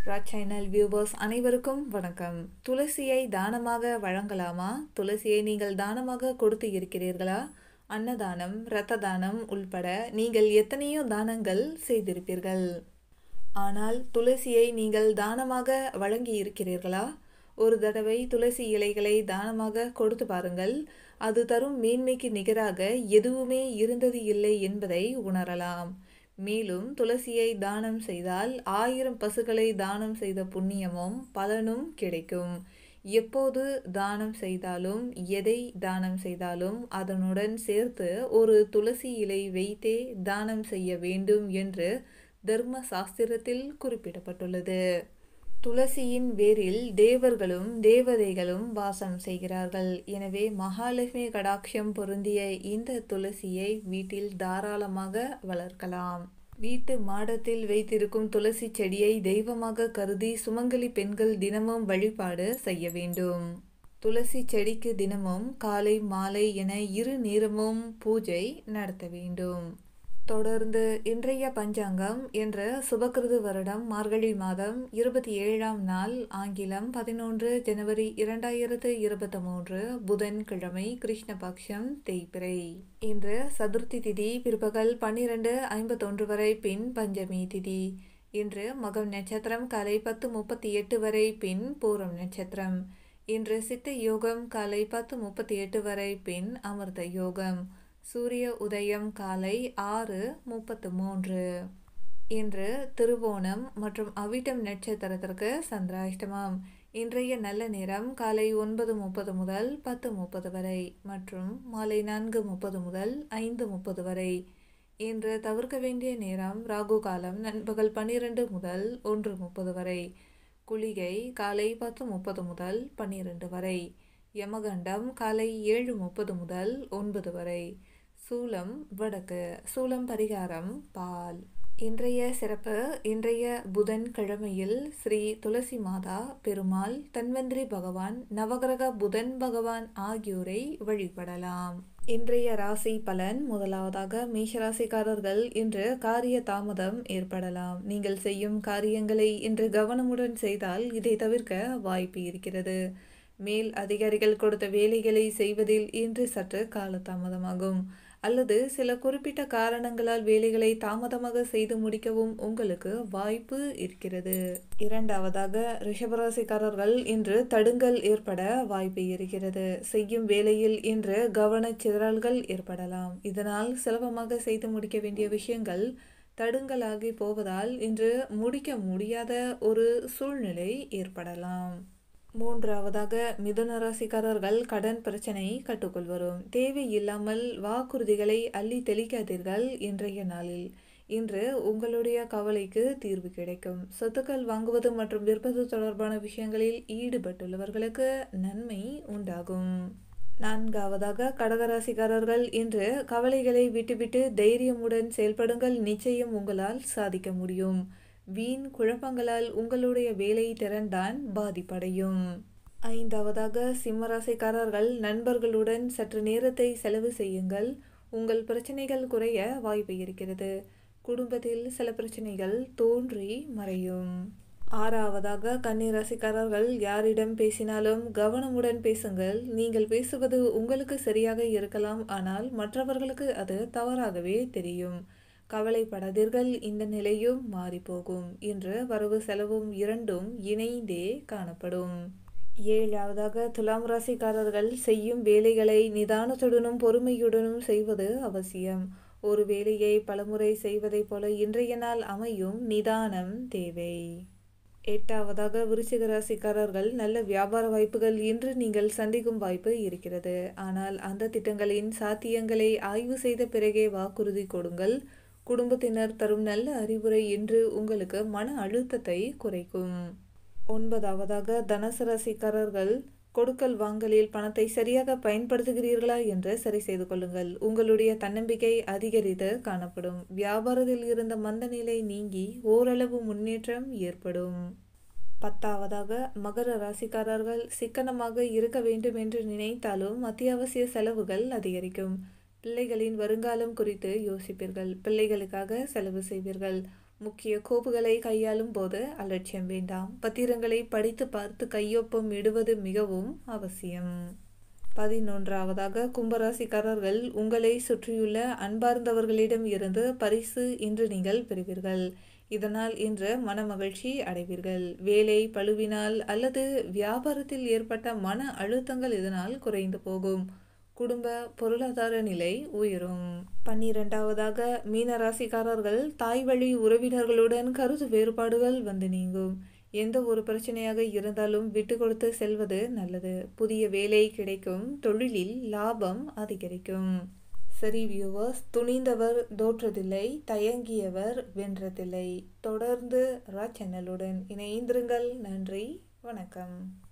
Raj channel viewers அனைவருக்கும் வணக்கம் துளசியை தானமாக வழங்கலாமா துளசியை நீங்கள் தானமாக கொடுத்து இருக்கிறீர்களா அன்னதானம் இரத்த தானம் உள்பட நீங்கள் எத்தனையோ தானங்கள் செய்திருப்பீர்கள் ஆனால் துளசியை நீங்கள் தானமாக வழங்கி இருக்கிறீர்களா ஒரு தடவை துளசி இலைகளை தானமாக கொடுத்து பாருங்கள் அது தரும் மேன்மைக்கு நிகராக எதுவுமே இருந்தது இல்லை என்பதை உணரலாம் மேலும் துளசியை தானம் செய்தால் ஆயிரம் பசுக்களை தானம் செய்த புண்ணியமும் பலனும் கிடைக்கும் எப்போது தானம் செய்தாலும் எதை தானம் செய்தாலும் அதனுடன் சேர்த்து ஒரு துளசி இலை வைத்தே தானம் செய்ய வேண்டும் என்று தர்ம சாஸ்திரத்தில் குறிப்பிடப்பட்டுள்ளது துளசியின் வேரில் தேவர்களும் தேவதைகளும் வாசம் செய்கிறார்கள் எனவே மகாலட்சுமி கடாட்சம் பொருந்திய இந்த துளசியை வீட்டில் தாராளமாக வளர்க்கலாம் வீட்டு மாடத்தில் வைத்திருக்கும் துளசி செடியை தெய்வமாக கருதி சுமங்கலி பெண்கள் தினமும் வழிபாடு செய்ய வேண்டும் துளசி செடிக்கு தினமும் காலை மாலை என இரு நேரமும் பூஜை நடத்த வேண்டும் தொடர்ந்து இன்றைய பஞ்சாங்கம் என்ற சுபகிருது வருடம் மார்கழி மாதம் இருபத்தி ஏழாம் நாள் ஆங்கிலம் பதினொன்று ஜனவரி இரண்டாயிரத்து இருபத்தி மூன்று புதன்கிழமை கிருஷ்ணபக்ஷம் தேய்பிரை இன்று சதுர்த்தி திதி பிற்பகல் பன்னிரண்டு ஐம்பத்தொன்று வரை பின் பஞ்சமி திதி இன்று மகம் நட்சத்திரம் காலை பத்து முப்பத்தி எட்டு வரை பின் பூரம் நட்சத்திரம் இன்று சித்த யோகம் காலை பத்து முப்பத்தி எட்டு வரை பின் அமிர்த யோகம் சூரிய உதயம் காலை ஆறு முப்பத்து மூன்று இன்று திருவோணம் மற்றும் அவிட்டம் நட்சத்திரத்திற்கு சந்திராஷ்டமம் இன்றைய நல்ல நேரம் காலை ஒன்பது முப்பது முதல் பத்து முப்பது வரை மற்றும் மாலை நான்கு முப்பது முதல் ஐந்து முப்பது வரை இன்று தவிர்க்க வேண்டிய நேரம் ராகு காலம் நண்பகல் பன்னிரண்டு முதல் ஒன்று முப்பது வரை குளிகை காலை பத்து முப்பது முதல் பன்னிரண்டு வரை யமகண்டம் காலை ஏழு முப்பது முதல் ஒன்பது வரை சூலம் வடக்கு சூலம் பரிகாரம் பால் இன்றைய சிறப்பு இன்றைய புதன் கிழமையில் ஸ்ரீ துளசி மாதா பெருமாள் தன்வந்திரி பகவான் நவகிரக புதன் பகவான் ஆகியோரை வழிபடலாம் இன்றைய ராசி பலன் முதலாவதாக மேஷராசிக்காரர்கள் இன்று காரிய தாமதம் ஏற்படலாம் நீங்கள் செய்யும் காரியங்களை இன்று கவனமுடன் செய்தால் இதை தவிர்க்க வாய்ப்பு இருக்கிறது மேல் அதிகாரிகள் கொடுத்த வேலைகளை செய்வதில் இன்று சற்று காலதாமதமாகும் அல்லது சில குறிப்பிட்ட காரணங்களால் வேலைகளை தாமதமாக செய்து முடிக்கவும் உங்களுக்கு வாய்ப்பு இருக்கிறது இரண்டாவதாக ரிஷபராசிக்காரர்கள் இன்று தடுங்கல் ஏற்பட வாய்ப்பு இருக்கிறது செய்யும் வேலையில் இன்று கவனச்சிதறல்கள் ஏற்படலாம் இதனால் சுலபமாக செய்து முடிக்க வேண்டிய விஷயங்கள் தடுங்கலாகி போவதால் இன்று முடிக்க முடியாத ஒரு சூழ்நிலை ஏற்படலாம் மூன்றாவதாக மிதுன ராசிக்காரர்கள் கடன் பிரச்சனை கட்டுக்குள் வரும் தேவையில்லாமல் வாக்குறுதிகளை அள்ளி தெளிக்காதீர்கள் இன்றைய நாளில் இன்று உங்களுடைய கவலைக்கு தீர்வு கிடைக்கும் சொத்துக்கள் வாங்குவது மற்றும் விற்பது தொடர்பான விஷயங்களில் ஈடுபட்டுள்ளவர்களுக்கு நன்மை உண்டாகும் நான்காவதாக கடகராசிக்காரர்கள் இன்று கவலைகளை விட்டுவிட்டு தைரியமுடன் செயல்படுங்கள் நிச்சயம் உங்களால் சாதிக்க முடியும் வீண் குழப்பங்களால் உங்களுடைய வேலை திறன்தான் பாதிப்படையும் ஐந்தாவதாக சிம்மராசிக்காரர்கள் நண்பர்களுடன் சற்று நேரத்தை செலவு செய்யுங்கள் உங்கள் பிரச்சனைகள் குறைய வாய்ப்பு இருக்கிறது குடும்பத்தில் சில பிரச்சனைகள் தோன்றி மறையும் ஆறாவதாக கன்னிராசிக்காரர்கள் யாரிடம் பேசினாலும் கவனமுடன் பேசுங்கள் நீங்கள் பேசுவது உங்களுக்கு சரியாக இருக்கலாம் ஆனால் மற்றவர்களுக்கு அது தவறாகவே தெரியும் கவலைப்படாதீர்கள் இந்த நிலையும் மாறிப்போகும் இன்று வரவு செலவும் இரண்டும் இணைந்தே காணப்படும் ஏழாவதாக துலாம் ராசிக்காரர்கள் செய்யும் வேலைகளை நிதானத்துடனும் பொறுமையுடனும் செய்வது அவசியம் ஒரு வேலையை பலமுறை செய்வதைப் போல இன்றைய நாள் அமையும் நிதானம் தேவை எட்டாவதாக விருச்சிக ராசிக்காரர்கள் நல்ல வியாபார வாய்ப்புகள் இன்று நீங்கள் சந்திக்கும் வாய்ப்பு இருக்கிறது ஆனால் அந்த திட்டங்களின் சாத்தியங்களை ஆய்வு செய்த பிறகே வாக்குறுதி கொடுங்கள் குடும்பத்தினர் தரும் நல்ல அறிவுரை இன்று உங்களுக்கு மன அழுத்தத்தை குறைக்கும் ஒன்பதாவதாக தனுசு ராசிக்காரர்கள் கொடுக்கல் வாங்கலில் பணத்தை சரியாக பயன்படுத்துகிறீர்களா என்று சரி செய்து கொள்ளுங்கள் உங்களுடைய தன்னம்பிக்கை அதிகரித்து காணப்படும் வியாபாரத்தில் இருந்த மந்த நிலை நீங்கி ஓரளவு முன்னேற்றம் ஏற்படும் பத்தாவதாக மகர ராசிக்காரர்கள் சிக்கனமாக இருக்க வேண்டும் என்று நினைத்தாலும் அத்தியாவசிய செலவுகள் அதிகரிக்கும் பிள்ளைகளின் வருங்காலம் குறித்து யோசிப்பீர்கள் பிள்ளைகளுக்காக செலவு செய்வீர்கள் முக்கிய கோப்புகளை கையாளும் போது அலட்சியம் வேண்டாம் பத்திரங்களை படித்து பார்த்து கையொப்பம் இடுவது மிகவும் அவசியம் பதினொன்றாவதாக கும்பராசிக்காரர்கள் உங்களை சுற்றியுள்ள அன்பார்ந்தவர்களிடம் இருந்து பரிசு இன்று நீங்கள் பெறுவீர்கள் இதனால் இன்று மனமகிழ்ச்சி அடைவீர்கள் வேலை பழுவினால் அல்லது வியாபாரத்தில் ஏற்பட்ட மன அழுத்தங்கள் இதனால் குறைந்து போகும் குடும்ப பொருளாதார நிலை உயரும் பன்னிரெண்டாவதாக மீனராசிக்காரர்கள் தாய் வழி உறவினர்களுடன் கருத்து வேறுபாடுகள் வந்து நீங்கும் எந்த ஒரு பிரச்சனையாக இருந்தாலும் விட்டு கொடுத்து செல்வது நல்லது புதிய வேலை கிடைக்கும் தொழிலில் லாபம் அதிகரிக்கும் சரி வியூவர்ஸ் துணிந்தவர் தோற்றதில்லை தயங்கியவர் வென்றதில்லை தொடர்ந்து ரா சேனலுடன் இணைந்திருங்கள் நன்றி வணக்கம்